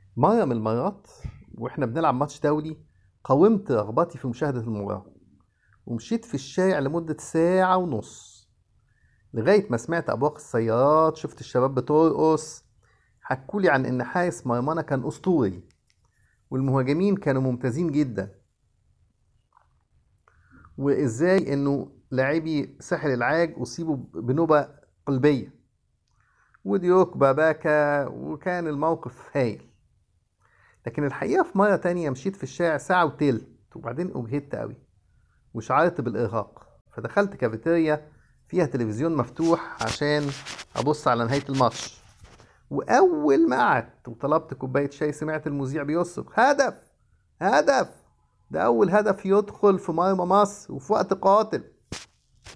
مرة من المرات واحنا بنلعب ماتش دولي قاومت رغبتي في مشاهدة المباراة ومشيت في الشارع لمدة ساعة ونص لغاية ما سمعت أبواق السيارات شفت الشباب بترقص حكولي عن إن حارس مرمانا كان أسطوري والمهاجمين كانوا ممتازين جدا وإزاي إنه لاعبي ساحل العاج أصيبوا بنوبة قلبية وديوك باباكا وكان الموقف هايل لكن الحقيقة في مرة تانية مشيت في الشارع ساعة وتلت وبعدين أجهدت أوي وشعرت بالإرهاق فدخلت كافيتيريا فيها تلفزيون مفتوح عشان أبص على نهاية الماتش وأول ما قعدت وطلبت كوباية شاي سمعت المذيع بيصرخ هدف هدف ده أول هدف يدخل في مرمى مصر وفي وقت قاتل